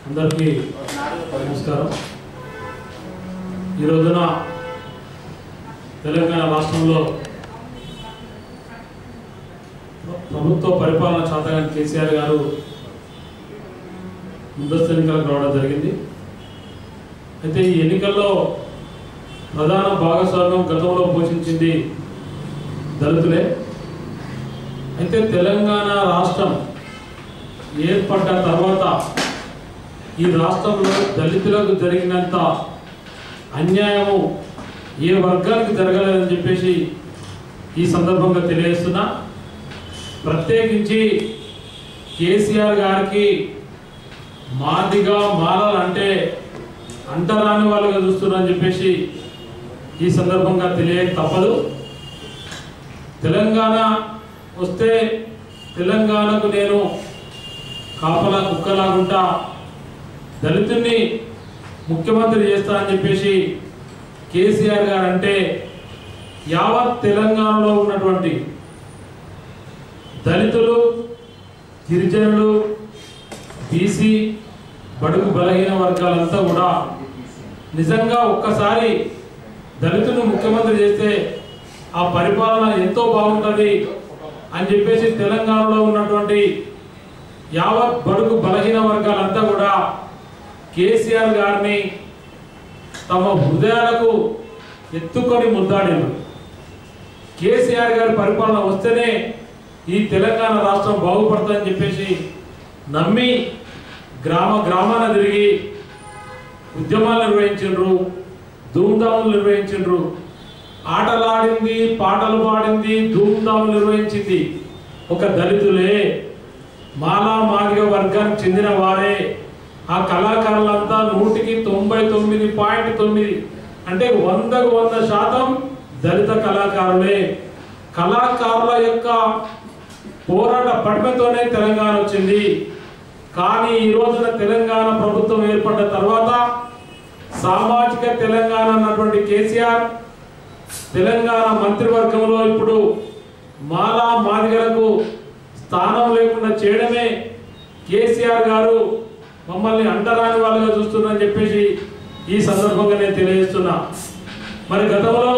అందరికీ నమస్కారం ఈ రోజున తెలంగాణ రాష్ట్రంలో ప్రభుత్వ పరిపాలన శాతగాని కేసీఆర్ గారు ముందస్తు ఎన్నికలకు రావడం జరిగింది అయితే ఈ ఎన్నికల్లో ప్రధాన భాగస్వామ్యం గతంలో పోషించింది దళితులే అయితే తెలంగాణ రాష్ట్రం ఏర్పడ్డ తర్వాత ఈ రాష్ట్రంలో దళితులకు జరిగినంత అన్యాయము ఏ వర్గానికి జరగలేదని చెప్పేసి ఈ సందర్భంగా తెలియజేస్తున్నా ప్రత్యేకించి కేసీఆర్ గారికి మాదిగా మాలాలంటే అంటరాని వాళ్ళుగా చూస్తున్నారని చెప్పేసి ఈ సందర్భంగా తెలియ తప్పదు తెలంగాణ వస్తే తెలంగాణకు నేను కాపలా కుక్కలాగుంటా దళితుడిని ముఖ్యమంత్రి చేస్తా అని చెప్పేసి కేసీఆర్ గారు అంటే యావత్ తెలంగాణలో ఉన్నటువంటి దళితులు గిరిజనులు బీసీ బడుగు బలహీన వర్గాలంతా కూడా నిజంగా ఒక్కసారి దళితుని ముఖ్యమంత్రి చేస్తే ఆ పరిపాలన ఎంతో బాగుంటుంది అని చెప్పేసి తెలంగాణలో ఉన్నటువంటి యావత్ బడుగు బలహీన వర్గాలంతా కూడా కేసీఆర్ గారిని తమ హృదయాలకు ఎత్తుకొని ముద్దాడారు కేసీఆర్ గారి పరిపాలన వస్తేనే ఈ తెలంగాణ రాష్ట్రం బాగుపడుతుందని చెప్పేసి నమ్మి గ్రామ గ్రామాన తిరిగి ఉద్యమాలు నిర్వహించిండ్రు ధూమ్ధాములు నిర్వహించిండ్రు ఆటలాడింది పాటలు పాడింది ధూమ్ధాములు నిర్వహించింది ఒక దళితులే మాలా మాదిగ వర్గానికి చెందిన వారే ఆ కళాకారులంతా నూటికి తొంభై తొమ్మిది పాయింట్ తొమ్మిది అంటే వందకు వంద శాతం దళిత కళాకారులే కళాకారుల యొక్క పోరాట పటిమతోనే తెలంగాణ వచ్చింది కానీ ఈ రోజున తెలంగాణ ప్రభుత్వం ఏర్పడ్డ తర్వాత సామాజిక తెలంగాణ అన్నటువంటి కేసీఆర్ తెలంగాణ మంత్రివర్గంలో ఇప్పుడు మాలా మాదిగలకు స్థానం లేకుండా చేయడమే కేసీఆర్ గారు మమ్మల్ని అంటరాని వాళ్ళుగా చూస్తున్నారని చెప్పేసి ఈ సందర్భంగా నేను తెలియజేస్తున్నా మరి గతంలో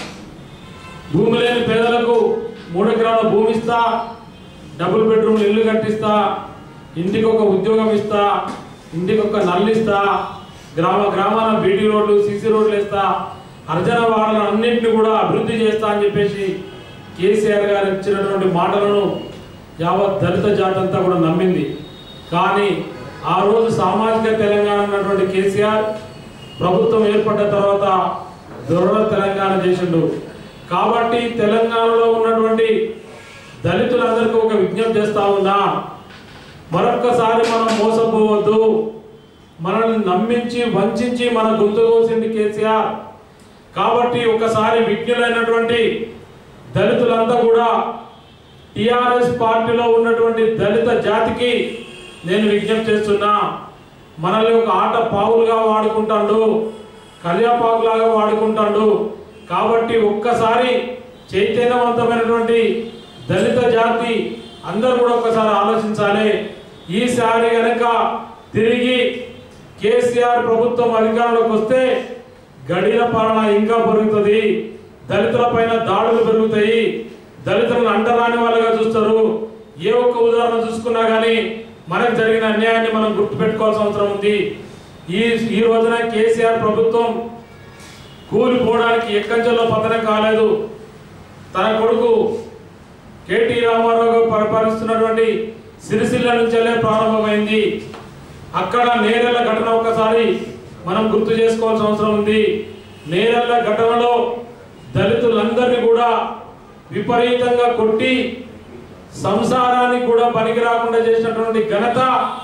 భూమి లేని పేదలకు మూడు ఎకరాల భూమి ఇస్తా డబుల్ బెడ్రూమ్ ఇల్లు కట్టిస్తా ఇంటికి ఒక ఉద్యోగం ఇస్తా ఇంటికి ఒక నల్లు ఇస్తా గ్రామ గ్రామాన బీటీ రోడ్లు సీసీ రోడ్లు ఇస్తా అర్జన వాడలను అన్నింటిని కూడా అభివృద్ధి చేస్తా అని చెప్పేసి కేసీఆర్ గారు ఇచ్చినటువంటి మాటలను యావత్ దళిత జాతి అంతా కూడా నమ్మింది కానీ ఆ రోజు సామాజిక తెలంగాణ అన్నటువంటి కేసీఆర్ ప్రభుత్వం ఏర్పడ్డ తర్వాత దొరల తెలంగాణ చేసిండు కాబట్టి తెలంగాణలో ఉన్నటువంటి దళితులందరికీ ఒక విజ్ఞప్తి చేస్తా ఉన్నా మరొక్కసారి మనం మోసపోవద్దు మనల్ని నమ్మించి వంచించి మన గొంతు కోసింది కేసీఆర్ కాబట్టి ఒకసారి విజ్ఞులైనటువంటి దళితులంతా కూడా టిఆర్ఎస్ పార్టీలో ఉన్నటువంటి దళిత జాతికి నేను విజ్ఞప్తి చేస్తున్నా మనల్ని ఒక ఆట పావులుగా వాడుకుంటాడు కళ్యాపాకులాగా వాడుకుంటాడు కాబట్టి ఒక్కసారి చైతన్యవంతమైనటువంటి దళిత జాతి అందరూ కూడా ఒక్కసారి ఆలోచించాలి ఈసారి గనక తిరిగి కేసీఆర్ ప్రభుత్వం అధికారంలోకి వస్తే గడిల పాలన ఇంకా పెరుగుతుంది దళితుల పైన దాడులు పెరుగుతాయి దళితులను అంటరాని వాళ్ళుగా చూస్తారు ఏ ఒక్క ఉదాహరణ చూసుకున్నా కానీ మనకు జరిగిన అన్యాయాన్ని మనం గుర్తుపెట్టుకోవాల్సిన అవసరం ఉంది ఈ ఈ రోజున కేసీఆర్ ప్రభుత్వం కూలిపోవడానికి ఎక్కంచెల్లో పతనం కాలేదు తన కొడుకు కేటీ రామారావు గారు పరిపాలిస్తున్నటువంటి సిరిసిల్ల నుంచెల్లే ప్రారంభమైంది అక్కడ నేరెళ్ల ఘటన ఒకసారి మనం గుర్తు చేసుకోవాల్సిన అవసరం ఉంది నేరెళ్ల ఘటనలో దళితులందరినీ కూడా విపరీతంగా కొట్టి సంసారానికి కూడా పనికి రాకుండా చేసినటువంటి ఘనత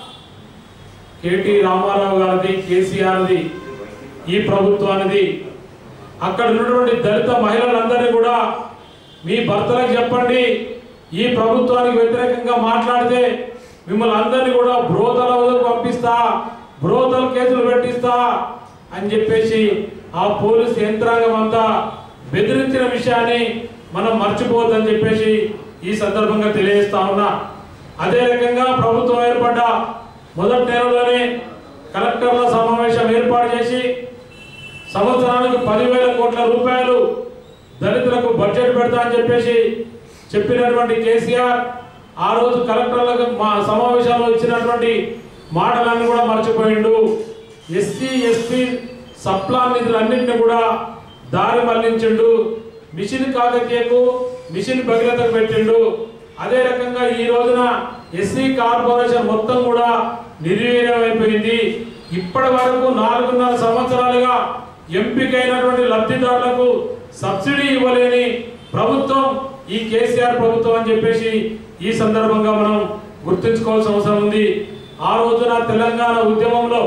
కేటీ రామారావు గారిది కేసీఆర్ది ఈ ప్రభుత్వానిది అక్కడ ఉన్నటువంటి దళిత మహిళలందరినీ కూడా మీ భర్తలకు చెప్పండి ఈ ప్రభుత్వానికి వ్యతిరేకంగా మాట్లాడితే మిమ్మల్ని అందరినీ కూడా బ్రోతల వద్దకు పంపిస్తా బ్రోతల కేసులు పెట్టిస్తా అని చెప్పేసి ఆ పోలీసు యంత్రాంగం అంతా బెదిరించిన విషయాన్ని మనం మర్చిపోవద్దని చెప్పేసి ఈ సందర్భంగా తెలియజేస్తా ఉన్నా అదే రకంగా ప్రభుత్వం ఏర్పడ్డ మొదటి నెలలోనే కలెక్టర్ల సమావేశం ఏర్పాటు చేసి సంవత్సరానికి పదివేల కోట్ల రూపాయలు దళితులకు బడ్జెట్ పెడతా అని చెప్పేసి చెప్పినటువంటి కేసీఆర్ ఆ రోజు కలెక్టర్లకు మా సమావేశంలో ఇచ్చినటువంటి మాటలన్నీ కూడా మర్చిపోయిండు ఎస్సీ ఎస్టీ సప్లా నిధులన్నింటినీ కూడా దారి మళ్లించిండు మిషన్ కాకతీయకు మిషన్ భగీరథకు పెట్టిండు అదే రకంగా ఈ రోజున ఎస్సీ కార్పొరేషన్ మొత్తం కూడా నిర్వీర్యమైపోయింది ఇప్పటి వరకు నాలుగున్నర సంవత్సరాలుగా ఎంపికైనటువంటి లబ్ధిదారులకు సబ్సిడీ ఇవ్వలేని ప్రభుత్వం ఈ కేసీఆర్ ప్రభుత్వం అని చెప్పేసి ఈ సందర్భంగా మనం గుర్తుంచుకోవాల్సిన అవసరం ఉంది ఆ రోజున తెలంగాణ ఉద్యమంలో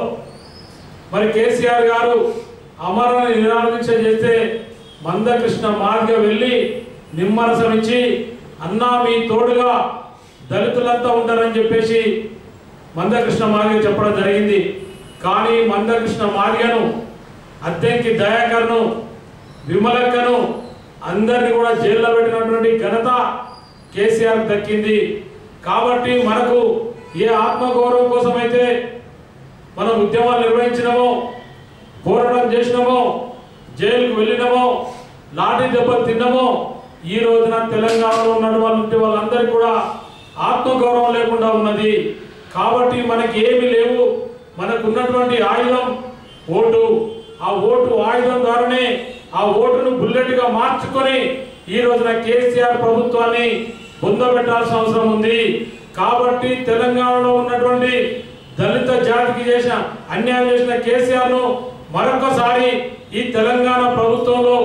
మరి కేసీఆర్ గారు అమరణ నిరాదీక్ష చేస్తే మందకృష్ణ మార్గ వెళ్ళి నిమ్మరసం ఇచ్చి అన్నా మీ తోడుగా దళితులంతా ఉంటారని చెప్పేసి మందకృష్ణ మార్గ చెప్పడం జరిగింది కానీ మందకృష్ణ మార్గను అద్దెంకి దయాకర్ను విమలక్కను అందరిని కూడా జైల్లో పెట్టినటువంటి ఘనత కేసీఆర్ దక్కింది కాబట్టి మనకు ఏ ఆత్మగౌరవం కోసమైతే మనం ఉద్యమాలు నిర్వహించినామో పోరాటం చేసినామో జైలుకు వెళ్ళినామో లాఠీ దెబ్బలు తిన్నామో ఈ రోజున తెలంగాణలో ఉన్నటువంటి వాళ్ళందరికీ కూడా ఆత్మగౌరవం లేకుండా ఉన్నది కాబట్టి మనకి ఏమీ లేవు మనకు ఉన్నటువంటి ఆయుధం ఓటు ఆ ఓటు ఆయుధం ద్వారానే ఆ ఓటును బుల్లెట్ గా మార్చుకొని ఈ రోజున కేసీఆర్ ప్రభుత్వాన్ని పొందబెట్టాల్సిన అవసరం ఉంది కాబట్టి తెలంగాణలో ఉన్నటువంటి దళిత జాతికి చేసిన అన్యాయం చేసిన కేసీఆర్ ను మరొకసారి ఈ తెలంగాణ ప్రభుత్వంలో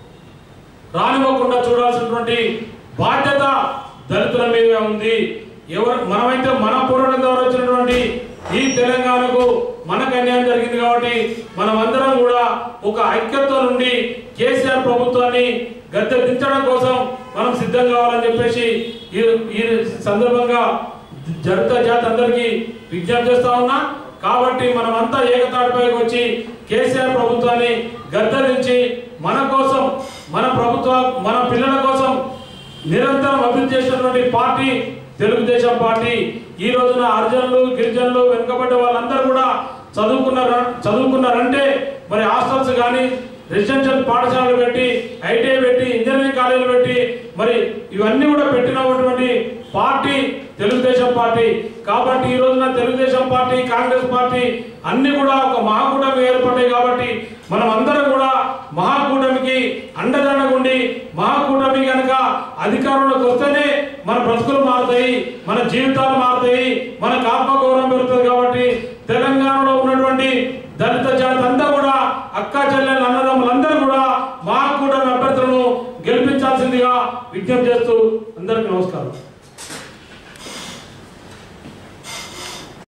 రానివ్వకుండా చూడాల్సినటువంటి బాధ్యత దళితుల మీద ఉంది ఎవరు మనమైతే మన పోరాటం ద్వారా వచ్చినటువంటి ఈ తెలంగాణకు మనకు అన్యాయం జరిగింది కాబట్టి మనమందరం కూడా ఒక ఐక్యత నుండి కేసీఆర్ ప్రభుత్వాన్ని గద్దె దించడం కోసం మనం సిద్ధం కావాలని చెప్పేసి ఈ ఈ సందర్భంగా జనత జాతి అందరికీ విజ్ఞప్తి చేస్తా ఉన్నా కాబట్టి మనమంతా ఏకతాటిపైకి వచ్చి కేసీఆర్ ప్రభుత్వాన్ని గద్దరించి మన కోసం మన ప్రభుత్వ మన పిల్లల కోసం నిరంతరం అభివృద్ధి చేసినటువంటి పార్టీ తెలుగుదేశం పార్టీ ఈ రోజున అర్జనులు గిరిజనులు వెనుకబడ్డ వాళ్ళందరూ కూడా చదువుకున్నారు చదువుకున్నారంటే మరి హాస్టల్స్ కానీ రెసిడెన్షియల్ పాఠశాలలు పెట్టి ఐటీఐ పెట్టి ఇంజనీరింగ్ కాలేజీలు పెట్టి మరి ఇవన్నీ కూడా పెట్టినటువంటి పార్టీ తెలుగుదేశం పార్టీ కాబట్టి ఈ రోజున తెలుగుదేశం పార్టీ కాంగ్రెస్ పార్టీ అన్ని కూడా ఒక మహాకూటమి ఏర్పడ్డాయి కాబట్టి మనం అందరం కూడా మహాకూటమికి అండదండగా ఉండి మహాకూటమి కనుక అధికారంలోకి వస్తేనే మన బ్రతుకులు మారుతాయి మన జీవితాలు మారుతాయి మనకు ఆత్మగౌరవం పెరుగుతుంది కాబట్టి తెలంగాణలో ఉన్నటువంటి దళిత జాతి అంతా కూడా అక్క చెల్లెలు అన్నదమ్ములందరూ కూడా మహాకూటమి అభ్యర్థులను గెలిపించాల్సిందిగా విజ్ఞప్తి చేస్తూ అందరికీ నమస్కారం